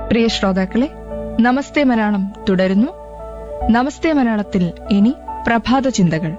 പ്രിയ ശ്രോതാക്കളെ നമസ്തേ മലയാളം തുടരുന്നു നമസ്തേ മലയാളത്തിൽ ഇനി പ്രഭാത ചിന്തകൾ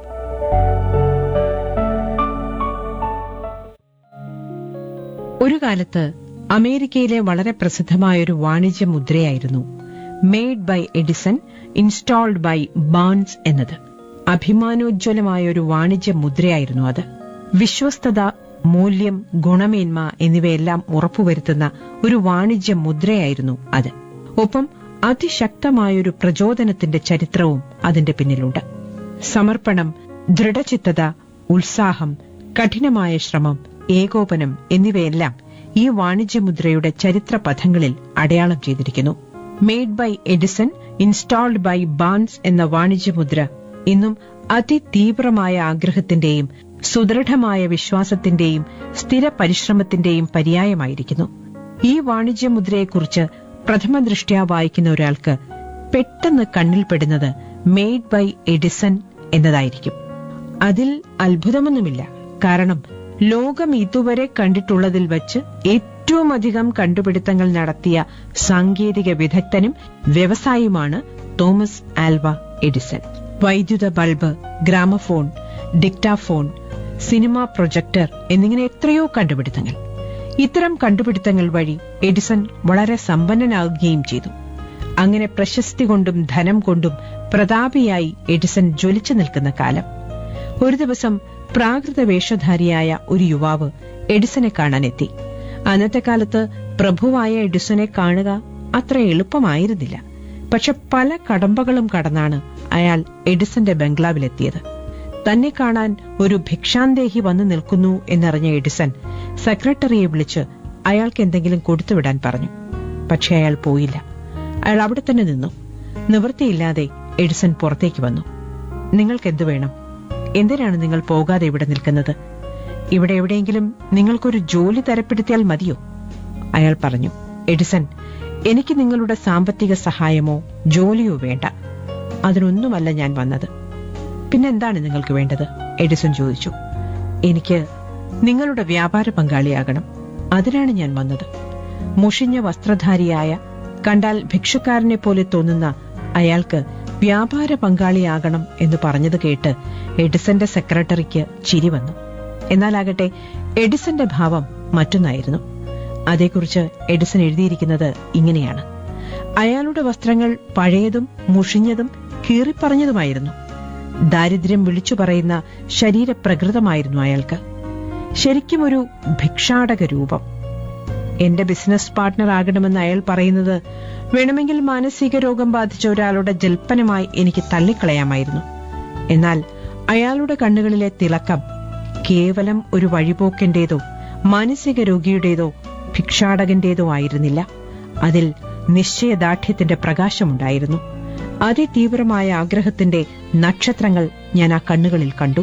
ഒരു കാലത്ത് അമേരിക്കയിലെ വളരെ പ്രസിദ്ധമായൊരു വാണിജ്യ മുദ്രയായിരുന്നു made by Edison installed by Barnes എന്നത് അഭിമാനോജ്വലമായ ഒരു വാണിജ്യ മുദ്രയായിരുന്നു അത് വിശ്വസ്തത മൂല്യം ഗുണമേന്മ എന്നിവയെല്ലാം ഉറപ്പുവരുത്തുന്ന ഒരു വാണിജ്യ മുദ്രയായിരുന്നു അത് ഒപ്പം അതിശക്തമായൊരു പ്രചോദനത്തിന്റെ ചരിത്രവും അതിന്റെ പിന്നിലുണ്ട് സമർപ്പണം ദൃഢചിത്തത ഉത്സാഹം കഠിനമായ ശ്രമം ഏകോപനം എന്നിവയെല്ലാം ഈ വാണിജ്യമുദ്രയുടെ ചരിത്ര പഥങ്ങളിൽ അടയാളം ചെയ്തിരിക്കുന്നു made by Edison installed by Barnes എന്ന വാണിജ്യമുദ്ര ഇന്നും അതിതീവ്രമായ ആഗ്രഹത്തിന്റെയും സുദൃഢമായ വിശ്വാസത്തിന്റെയും സ്ഥിര പരിശ്രമത്തിന്റെയും പര്യായമായിരിക്കുന്നു ഈ വാണിജ്യമുദ്രയെക്കുറിച്ച് പ്രഥമ ദൃഷ്ട്യാ വായിക്കുന്ന ഒരാൾക്ക് പെട്ടെന്ന് കണ്ണിൽപ്പെടുന്നത് മെയ്ഡ് ബൈ എഡിസൺ എന്നതായിരിക്കും അതിൽ അത്ഭുതമൊന്നുമില്ല കാരണം ലോകം ഇതുവരെ കണ്ടിട്ടുള്ളതിൽ വച്ച് ഏറ്റവും അധികം കണ്ടുപിടുത്തങ്ങൾ നടത്തിയ സാങ്കേതിക വിദഗ്ധനും വ്യവസായിയുമാണ് തോമസ് ആൽവ എഡിസൺ വൈദ്യുത bulb gramophone dictaphone cinema projector എന്നിങ്ങനെ എത്രയോ കണ്ടുപിടുത്തങ്ങൾ ഇത്തരം കണ്ടുപിടുത്തങ്ങൾ വഴി എഡിസൺ വളരെ സമ്പന്നനാകുകയും ചെയ്തു അങ്ങനെ പ്രശസ്തി കൊണ്ടും ധനം കൊണ്ടും പ്രതാപിയായി എഡിസൺ ജ്വലിച്ചു നിൽക്കുന്ന കാലം ഒരു ദിവസം പ്രാകൃത വേഷധാരിയായ ഒരു യുവാവ് എഡിസനെ കാണാനെത്തി അന്നത്തെ കാലത്ത് പ്രഭുവായ എഡിസനെ കാണുക അത്ര എളുപ്പമായിരുന്നില്ല പക്ഷെ പല കടമ്പകളും കടന്നാണ് അയാൾ എഡിസന്റെ ബംഗ്ലാവിലെത്തിയത് തന്നെ കാണാൻ ഒരു ഭിക്ഷാന്തേഹി വന്നു നിൽക്കുന്നു എന്നറിഞ്ഞ എഡിസൺ സെക്രട്ടറിയെ വിളിച്ച് അയാൾക്ക് എന്തെങ്കിലും കൊടുത്തുവിടാൻ പറഞ്ഞു പക്ഷെ അയാൾ പോയില്ല അയാൾ അവിടെ തന്നെ നിന്നു നിവൃത്തിയില്ലാതെ എഡിസൺ പുറത്തേക്ക് വന്നു നിങ്ങൾക്കെന്തു വേണം എന്തിനാണ് നിങ്ങൾ പോകാതെ ഇവിടെ നിൽക്കുന്നത് ഇവിടെ എവിടെയെങ്കിലും നിങ്ങൾക്കൊരു ജോലി തരപ്പെടുത്തിയാൽ മതിയോ അയാൾ പറഞ്ഞു എഡിസൺ എനിക്ക് നിങ്ങളുടെ സാമ്പത്തിക സഹായമോ ജോലിയോ വേണ്ട അതിനൊന്നുമല്ല ഞാൻ വന്നത് പിന്നെന്താണ് നിങ്ങൾക്ക് വേണ്ടത് എഡിസൺ ചോദിച്ചു എനിക്ക് നിങ്ങളുടെ വ്യാപാര പങ്കാളിയാകണം അതിനാണ് ഞാൻ വന്നത് മുഷിഞ്ഞ വസ്ത്രധാരിയായ കണ്ടാൽ ഭിക്ഷക്കാരനെ പോലെ തോന്നുന്ന അയാൾക്ക് വ്യാപാര പങ്കാളിയാകണം എന്ന് പറഞ്ഞത് കേട്ട് എഡിസന്റെ സെക്രട്ടറിക്ക് ചിരി വന്നു എന്നാലാകട്ടെ എഡിസന്റെ ഭാവം മറ്റൊന്നായിരുന്നു അതേക്കുറിച്ച് എഡിസൺ എഴുതിയിരിക്കുന്നത് ഇങ്ങനെയാണ് അയാളുടെ വസ്ത്രങ്ങൾ പഴയതും മുഷിഞ്ഞതും കീറിപ്പറഞ്ഞതുമായിരുന്നു ദാരിദ്ര്യം വിളിച്ചു പറയുന്ന ശരീരപ്രകൃതമായിരുന്നു അയാൾക്ക് ശരിക്കും ഒരു ഭിക്ഷാടക രൂപം എന്റെ ബിസിനസ് പാർട്ട്ണർ ആകണമെന്ന് അയാൾ പറയുന്നത് വേണമെങ്കിൽ മാനസിക രോഗം ബാധിച്ച ഒരാളുടെ ജൽപ്പനമായി എനിക്ക് തള്ളിക്കളയാമായിരുന്നു എന്നാൽ അയാളുടെ കണ്ണുകളിലെ തിളക്കം കേവലം ഒരു വഴിപോക്കന്റേതോ മാനസിക രോഗിയുടേതോ ഭിക്ഷാടകന്റേതോ ആയിരുന്നില്ല അതിൽ നിശ്ചയദാർഢ്യത്തിന്റെ പ്രകാശമുണ്ടായിരുന്നു അതിതീവ്രമായ ആഗ്രഹത്തിന്റെ നക്ഷത്രങ്ങൾ ഞാൻ ആ കണ്ണുകളിൽ കണ്ടു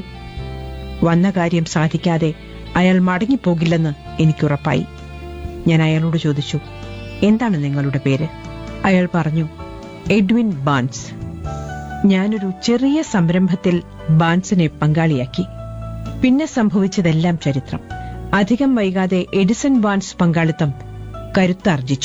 വന്ന കാര്യം സാധിക്കാതെ അയാൾ മടങ്ങിപ്പോകില്ലെന്ന് എനിക്കുറപ്പായി ഞാൻ അയാളോട് ചോദിച്ചു എന്താണ് നിങ്ങളുടെ പേര് അയാൾ പറഞ്ഞു എഡ്വിൻ ബാൻസ് ഞാനൊരു ചെറിയ സംരംഭത്തിൽ ബാൻസിനെ പങ്കാളിയാക്കി പിന്നെ സംഭവിച്ചതെല്ലാം ചരിത്രം അധികം വൈകാതെ എഡിസൺ ബാൻസ് പങ്കാളിത്തം കരുത്താർജിച്ചു